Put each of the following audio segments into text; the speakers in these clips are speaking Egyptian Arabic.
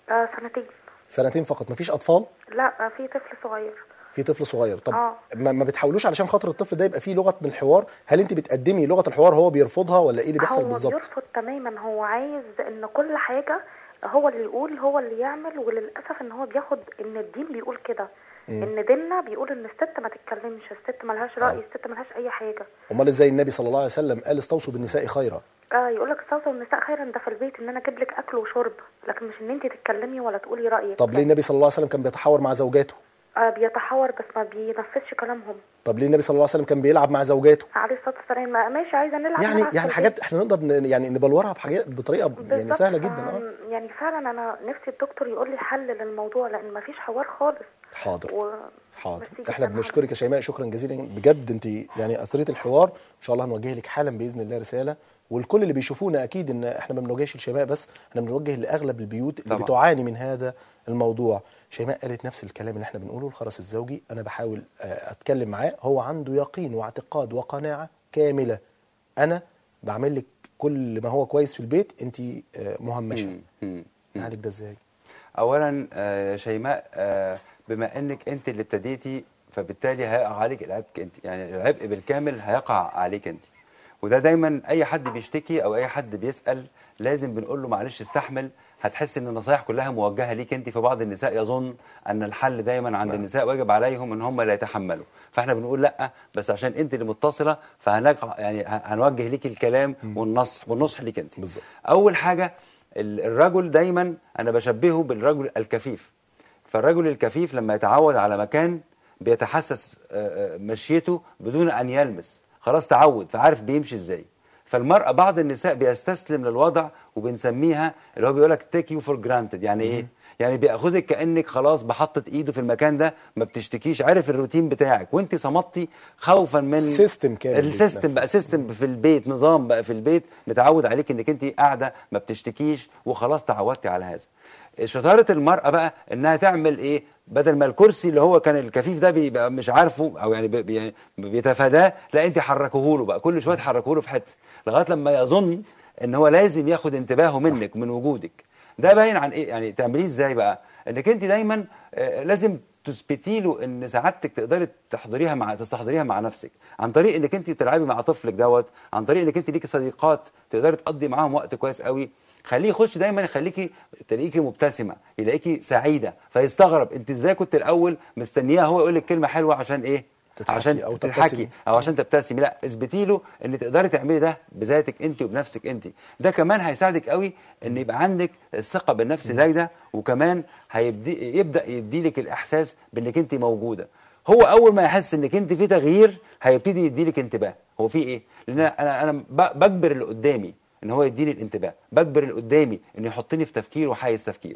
آه سنتين سنتين فقط مفيش اطفال لا آه في طفل صغير في طفل صغير طب آه. ما ما بتحاولوش علشان خاطر الطفل ده يبقى فيه لغه من الحوار هل انت بتقدمي لغه الحوار هو بيرفضها ولا ايه اللي بيحصل هو بالظبط بيرفض تماما هو عايز ان كل حاجه هو اللي يقول هو اللي يعمل وللاسف ان هو بياخد ان الدين بيقول كده ان ديننا بيقول ان الست ما تتكلمش الست ملهاش راي آه. الست ملهاش اي حاجه امال ازاي النبي صلى الله عليه وسلم قال استوصوا بالنساء خيرا اه يقول لك استوصوا النساء خيرا ده في البيت ان انا اجيب لك اكل وشرب لكن مش ان انت تتكلمي ولا تقولي رايك طب ليه النبي صلى الله عليه وسلم كان بيتحاور مع زوجاته آه بيتحاور بس ما بينفذش كلامهم طب ليه النبي صلى الله عليه وسلم كان بيلعب مع زوجاته عليه الصلاه والسلام ما- ماشي عايزه نلعب يعني نلعب في يعني البيت. حاجات احنا نقدر ن- يعني نبلورها بحاجات بطريقه يعني بالظبط، سهله جدا اه آم، يعني فعلا انا نفسي الدكتور يقول لي حل للموضوع لان ما فيش حوار خالص حاضر و... حاضر ميرسي احنا جداً بنشكرك يا شيماء شكرا جزيلا بجد انت يعني اثريت الحوار ان شاء الله هنوجه لك حالا باذن الله رساله والكل اللي بيشوفونا اكيد ان احنا ما بنوجهش لشيماء بس احنا بنوجه لاغلب البيوت اللي طبعاً. بتعاني من هذا الموضوع شيماء قالت نفس الكلام اللي احنا بنقوله الخرس الزوجي انا بحاول آه، اتكلم معاه هو عنده يقين واعتقاد وقناعه كامله انا بعمل لك كل ما هو كويس في البيت انت آه، مهمشه مم. مم. مم. نعالج ده ازاي اولا آه، شيماء آه، بما انك انت اللي ابتديتي فبالتالي هيقع عليك العبء انت يعني العبء بالكامل هيقع عليك انت وده دايما اي حد بيشتكي او اي حد بيسال لازم بنقول له معلش استحمل هتحس ان النصايح كلها موجهه ليك انت فبعض النساء يظن ان الحل دايما عند النساء واجب عليهم ان هم لا يتحملوا فاحنا بنقول لا بس عشان انت اللي متصله فهنقع يعني ه- هنوجه ليك الكلام والنصح والنصح ليك انت بالظبط. اول حاجه ال- الرجل دايما انا بشبهه بالرجل الكفيف فالرجل الكفيف لما يتعود على مكان بيتحسس آه، آه، مشيته بدون ان يلمس خلاص تعود فعارف بيمشي ازاي فالمرأة بعض النساء بيستسلم للوضع وبنسميها اللي هو بيقول لك تيك يو فور جرانتد يعني ايه؟ يعني بياخذك كانك خلاص بحطت ايده في المكان ده ما بتشتكيش عارف الروتين بتاعك وانت صمتي خوفا من سيستم كامل السيستم بقى سيستم في البيت نظام بقى في البيت متعود عليك انك انت قاعده ما بتشتكيش وخلاص تعودتي على هذا شطاره المراه بقى انها تعمل ايه بدل ما الكرسي اللي هو كان الكفيف ده بيبقى مش عارفه او يعني بي- بي- بيتفاداه لا انت حركوه له بقى كل شويه تحركوه له في حته لغايه لما يظن ان هو لازم ياخد انتباهه منك من وجودك ده باين عن ايه يعني تعمليه ازاي بقى انك انت دايما آه، لازم تثبتي له ان سعادتك تقدري تحضريها مع تستحضريها مع نفسك عن طريق انك انت تلعبي مع طفلك دوت عن طريق انك انت ليكي صديقات تقدري تقضي معاهم وقت كويس قوي خليه يخش دايما يخليكي تلاقيكي مبتسمه يلاقيكي سعيده فيستغرب انت ازاي كنت الاول مستنياه هو يقول لك كلمه حلوه عشان ايه تضحكي عشان أو تضحكي تبتسمي. او عشان تبتسمي لا اثبتي له ان تقدري تعملي ده بذاتك انت وبنفسك انت ده كمان هيساعدك قوي ان يبقى عندك الثقه بالنفس زايده وكمان هيبدي يبدا يديلك الاحساس بانك انت موجوده هو اول ما يحس انك انت في تغيير هيبتدي يديلك انتباه هو في ايه لان انا انا ب- بجبر اللي قدامي ان هو يديني الانتباه بجبر اللي قدامي انه يحطني في تفكيره وحيز تفكيره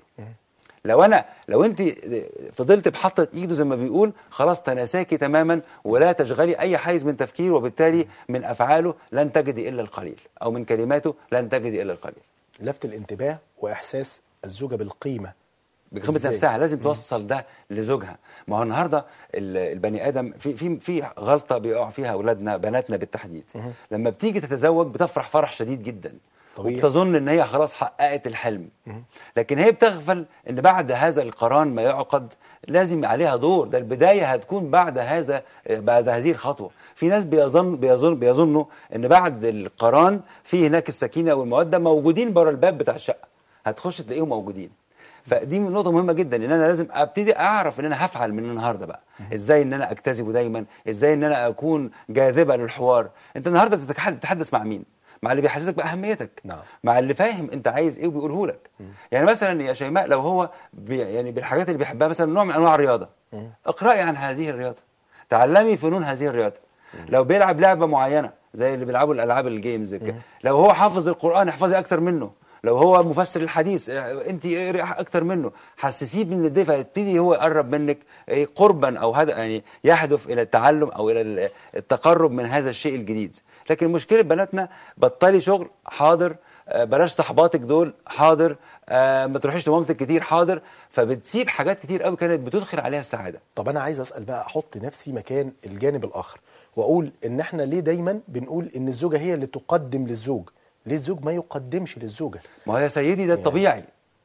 لو انا لو انت فضلت بحطت ايده زي ما بيقول خلاص تناساكي تماما ولا تشغلي اي حيز من تفكيره وبالتالي من افعاله لن تجدي الا القليل او من كلماته لن تجدي الا القليل لفت الانتباه واحساس الزوجه بالقيمه بقيمه إزاي؟ نفسها لازم توصل ده لزوجها ما هو النهارده ال- البني ادم في في في غلطه بيقع فيها اولادنا بناتنا بالتحديد لما بتيجي تتزوج بتفرح فرح شديد جدا طبيعي. وبتظن ان هي خلاص حققت الحلم لكن هي بتغفل ان بعد هذا القران ما يعقد لازم عليها دور ده البدايه هتكون بعد هذا بعد هذه الخطوه في ناس بيظن بيظن بيظنوا ان بعد القران في هناك السكينه والموده موجودين بره الباب بتاع الشقه هتخش تلاقيهم موجودين فدي نقطة مهمة جدا ان انا لازم ابتدي اعرف ان انا هفعل من النهارده بقى ازاي ان انا اجتذبه دايما ازاي ان انا اكون جاذبة للحوار انت النهارده بتتح- بتتحدث مع مين مع اللي بيحسسك باهميتك نعم. مع اللي فاهم انت عايز ايه وبيقوله لك يعني مثلا يا شيماء لو هو بي يعني بالحاجات اللي بيحبها مثلا نوع من انواع الرياضه اقراي عن هذه الرياضه تعلمي فنون هذه الرياضه لو بيلعب لعبه معينه زي اللي بيلعبوا الالعاب الجيمز كده. لو هو حافظ القران احفظي اكتر منه لو هو مفسر الحديث اه، انت اقري اكتر منه حسسيه من الدفء يبتدي هو يقرب منك ايه، قربا او هذا يعني يهدف الى التعلم او الى ال- التقرب من هذا الشيء الجديد لكن مشكله بناتنا بطلي شغل حاضر آه، بلاش صحباتك دول حاضر آه، ما تروحيش لمامتك كتير حاضر فبتسيب حاجات كتير قوي كانت بتدخل عليها السعاده طب انا عايز اسال بقى احط نفسي مكان الجانب الاخر واقول ان احنا ليه دايما بنقول ان الزوجه هي اللي تقدم للزوج ليه الزوج ما يقدمش للزوجه ما هو يا سيدي ده الطبيعي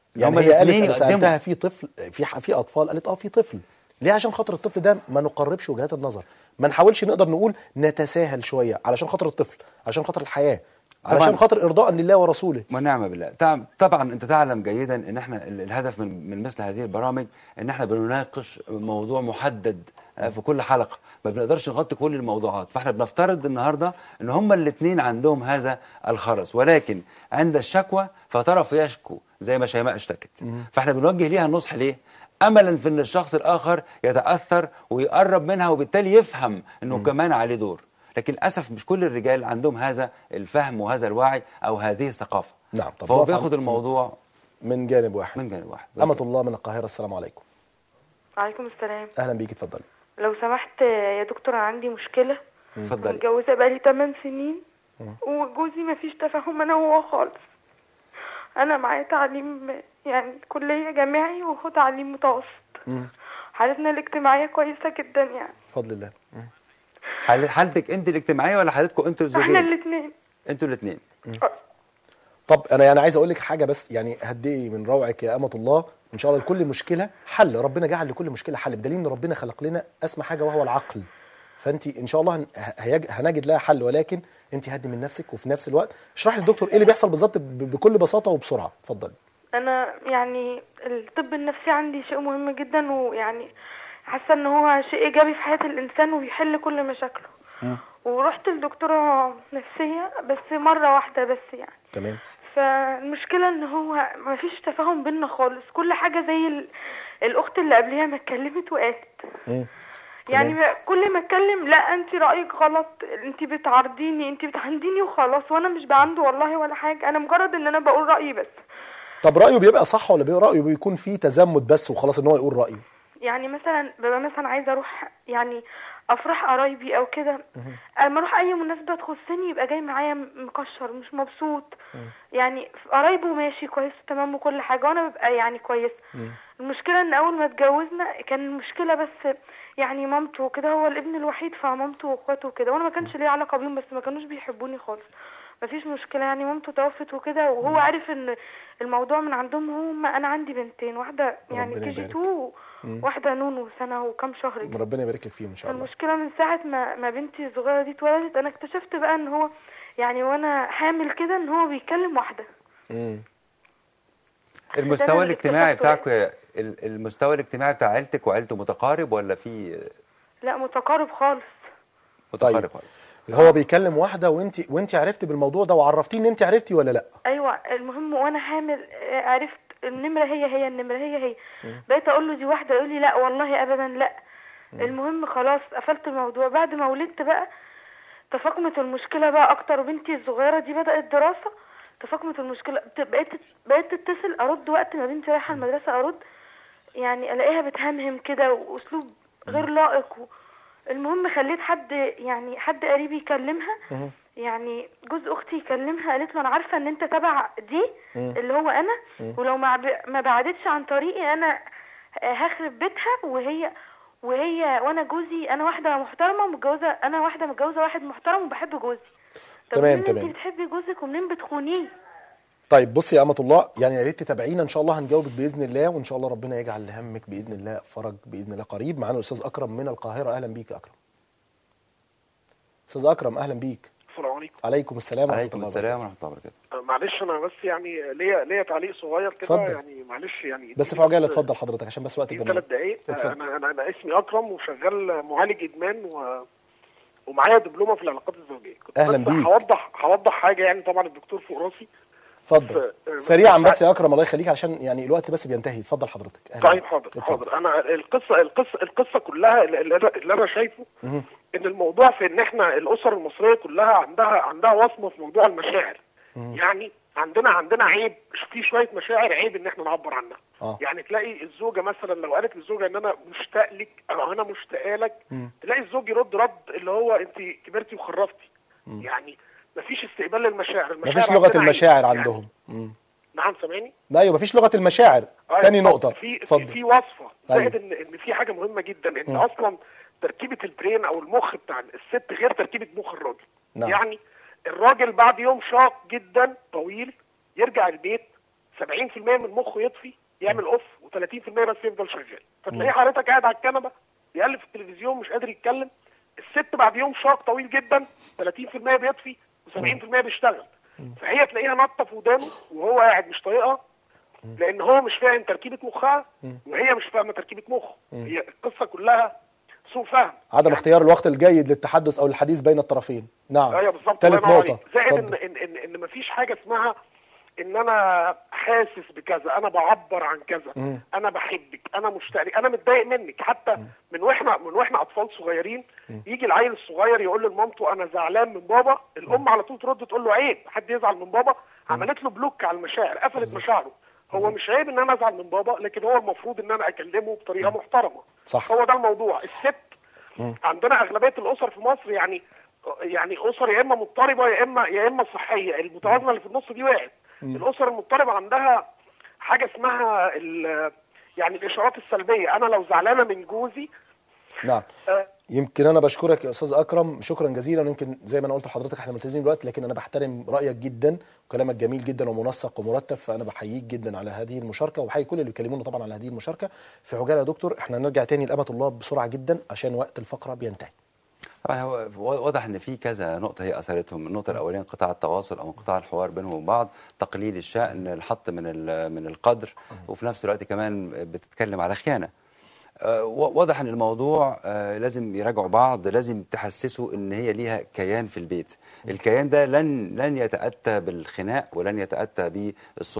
يعني هما هي قالت الاتنين انا يقدموا. سالتها في طفل في ح- في اطفال قالت اه في طفل ليه عشان خاطر الطفل ده ما نقربش وجهات النظر ما نحاولش نقدر نقول نتساهل شويه علشان خاطر الطفل علشان خاطر الحياه علشان طبعاً. خاطر ارضاء لله ورسوله ونعم بالله طبعا- طبعا انت تعلم جيدا ان احنا ال- الهدف من من مثل هذه البرامج ان احنا بنناقش موضوع محدد آه، في كل حلقه ما بنقدرش نغطي كل الموضوعات فاحنا بنفترض النهارده ان هما الاثنين عندهم هذا الخرس ولكن عند الشكوى فطرف يشكو زي ما شيماء اشتكت فاحنا بنوجه ليها النصح ليه املا في ان الشخص الاخر يتاثر ويقرب منها وبالتالي يفهم انه كمان عليه دور لكن للاسف مش كل الرجال عندهم هذا الفهم وهذا الوعي او هذه الثقافه نعم، طب فهو نقف بياخد عند- الموضوع من جانب واحد من جانب واحد أمة الله من القاهرة السلام عليكم وعليكم السلام أهلا بيك اتفضلي لو سمحت يا دكتور أنا عندي مشكلة اتفضلي متجوزة بقالي 8 سنين وجوزي مفيش تفاهم أنا وهو خالص أنا معايا تعليم يعني كلية جامعي وهو تعليم متوسط حالتنا الاجتماعية كويسة جدا يعني بفضل الله مم. حال- حالتك انت الاجتماعيه ولا حالتكم انتوا احنا الزوجين الاتنين انتوا الاثنين طب أنا يعني عايز أقول لك حاجة بس يعني هدي من روعك يا أمة الله إن شاء الله لكل مشكلة حل ربنا جعل لكل مشكلة حل بدليل إن ربنا خلق لنا أسمى حاجة وهو العقل فأنت إن شاء الله هن- هيج- هنجد لها حل ولكن أنت هدي من نفسك وفي نفس الوقت اشرح للدكتور إيه اللي بيحصل بالظبط ب- بكل بساطة وبسرعة اتفضلي أنا يعني الطب النفسي عندي شيء مهم جدا ويعني حاسة إن هو شيء إيجابي في حياة الإنسان وبيحل كل مشاكله ورحت لدكتورة نفسية بس مرة واحدة بس يعني تمام فالمشكلة ان هو مفيش تفاهم بينا خالص كل حاجة زي ال... الاخت اللي قبليها ما اتكلمت وقالت مم. يعني تمام. ما- كل ما اتكلم لا انت رايك غلط انت بتعارضيني انت بتعنديني وخلاص وانا مش بعند والله ولا حاجه انا مجرد ان انا بقول رايي بس طب رأيه بيبقى صح ولا بيبقى رأيه بيكون فيه تزمت بس وخلاص إن هو يقول رأيه يعني مثلا ببقى مثلا عايزه اروح يعني افرح قرايبي او كده اما اروح اي مناسبه تخصني يبقى جاي معايا م- مكشر مش مبسوط يعني في قرايبه ماشي كويس تمام وكل حاجه وانا ببقى يعني كويس المشكله ان اول ما اتجوزنا كان المشكله بس يعني مامته وكده هو الابن الوحيد فمامته واخواته وكده وانا ما كانش ليا علاقه بيهم بس ما كانوش بيحبوني خالص مفيش مشكله يعني مامته توفت وكده وهو عارف ان الموضوع من عندهم هم انا عندي بنتين واحده يعني ربنا كي جي يبارك. 2 واحده نونو سنه وكام شهر كده. ربنا يبارك لك فيهم إن شاء الله المشكله من ساعه ما ما بنتي الصغيره دي اتولدت انا اكتشفت بقى ان هو يعني وانا حامل كده ان هو بيكلم واحده مم. المستوى اللي الاجتماعي اكتشفته بتاعك ال- المستوى الاجتماعي بتاع عيلتك وعيلته متقارب ولا في لا متقارب خالص متقارب طيب. خالص هو بيكلم واحده وانت وانت عرفتي بالموضوع ده وعرفتيه ان انت عرفتي ولا لا ايوه المهم وانا حامل آه، عرفت النمره هي هي النمره هي هي بقيت اقول له دي واحده يقول لي لا والله ابدا لا المهم خلاص قفلت الموضوع بعد ما ولدت بقى تفاقمت المشكله بقى اكتر وبنتي الصغيره دي بدات دراسه تفاقمت المشكله بت- بقيت بقيت تتصل ارد وقت ما بنتي رايحه المدرسه ارد يعني الاقيها بتهمهم كده واسلوب غير لائق و... المهم خليت حد يعني حد قريب يكلمها يعني جوز اختي يكلمها قالت له انا عارفه ان انت تبع دي اللي هو انا ولو ما ب- ما بعدتش عن طريقي انا هخرب بيتها وهي وهي وانا جوزي انا واحده محترمه متجوزه انا واحده متجوزه واحد محترم وبحب جوزي طب تمام، منين تمام. انت بتحبي جوزك ومنين بتخونيه طيب بصي يا أمة الله يعني يا ريت تتابعينا إن شاء الله هنجاوبك بإذن الله وإن شاء الله ربنا يجعل لهمك بإذن الله فرج بإذن الله قريب معانا الأستاذ أكرم من القاهرة أهلا بيك يا أكرم أستاذ أكرم أهلا بيك السلام عليكم عليكم السلام ورحمة عليكم الله السلام ورحمه الله وبركاته آه، معلش انا بس يعني ليا ليا تعليق صغير كده اتفضل. يعني معلش يعني بس في عجالة اتفضل حضرتك عشان بس وقت دي البرنامج ثلاث دقايق آه، اتفضل. انا انا انا اسمي اكرم وشغال معالج ادمان و ومعايا دبلومه في العلاقات الزوجيه كنت أهلا بس بيك. هوضح هوضح حاجه يعني طبعا الدكتور فوق راسي اتفضل بس- سريعا بس يا أكرم الله يخليك عشان يعني الوقت بس بينتهي اتفضل حضرتك أهلا طيب بيك. حاضر اتفضل. حاضر انا القصه القصه القصه كلها اللي اللي انا اللي انا شايفه ان الموضوع في ان احنا الاسر المصريه كلها عندها عندها وصمه في موضوع المشاعر يعني عندنا عندنا عيب في شويه مشاعر عيب ان احنا نعبر عنها آه. يعني تلاقي الزوجه مثلا لو قالت للزوجه ان انا مشتاق لك او انا مشتاقه لك تلاقي الزوج يرد رد اللي هو انت كبرتي وخرفتي يعني مفيش استقبال للمشاعر المشاعر مفيش لغة عندنا عيب. المشاعر يعني- عندهم مم. نعم سامعني لا ايوه مفيش لغة المشاعر آه، تاني طب نقطة في في, اتفضل في وصفه أيوة. زائد ان ان في حاجه مهمه جدا ان اصلا تركيبه البرين او المخ بتاع الست غير تركيبه مخ الراجل نعم. يعني الراجل بعد يوم شاق جدا طويل يرجع البيت 70% من مخه يطفي يعمل اوف و30% بس يفضل شغال فتلاقيه حضرتك قاعد على الكنبه بيقلب في التلفزيون مش قادر يتكلم الست بعد يوم شاق طويل جدا 30% بيطفي و70% بيشتغل فهي تلاقيها نطه في ودانه وهو قاعد مش طايقها لان هو مش فاهم تركيبه مخها وهي مش فاهمه تركيبه مخه هي القصه كلها سوء فهم عدم اختيار الوقت الجيد للتحدث او الحديث بين الطرفين نعم ايوه بالظبط ثالث الله ينور نقطه عليك. زائد اتفضل. ان ان ان, إن مفيش حاجه اسمها ان انا حاسس بكذا انا بعبر عن كذا انا بحبك انا مشتاق لك، انا متضايق منك حتى من واحنا من واحنا اطفال صغيرين يجي العيل الصغير يقول لمامته انا زعلان من بابا الام على طول ترد تقول له عيب حد يزعل من بابا عملت له بلوك على المشاعر قفلت مشاعره هو مش عيب ان انا ازعل من بابا لكن هو المفروض ان انا اكلمه بطريقه محترمه صح. هو ده الموضوع الست عندنا اغلبيه الاسر في مصر يعني يعني اسر يا اما مضطربه يا اما يا اما صحيه المتوازنه اللي في النص دي وقعت الاسر المضطربه عندها حاجه اسمها ال- يعني الاشارات السلبيه انا لو زعلانه من جوزي نعم آه، يمكن انا بشكرك يا استاذ اكرم شكرا جزيلا يمكن زي ما انا قلت لحضرتك احنا ملتزمين بالوقت لكن انا بحترم رايك جدا وكلامك جميل جدا ومنسق ومرتب فانا بحييك جدا على هذه المشاركه وبحيي كل اللي بيكلمونا طبعا على هذه المشاركه في عجاله يا دكتور احنا نرجع تاني لامه الله بسرعه جدا عشان وقت الفقره بينتهي طبعا هو واضح ان في كذا نقطه هي اثرتهم النقطه الاولانيه انقطاع التواصل او انقطاع الحوار بينهم وبين بعض تقليل الشان الحط من ال- من القدر وفي نفس الوقت كمان بتتكلم على خيانه آه، و- واضح ان الموضوع آه، لازم يراجعوا بعض لازم تحسسوا ان هي ليها كيان في البيت الكيان ده لن لن يتاتى بالخناق ولن يتاتى بالصوت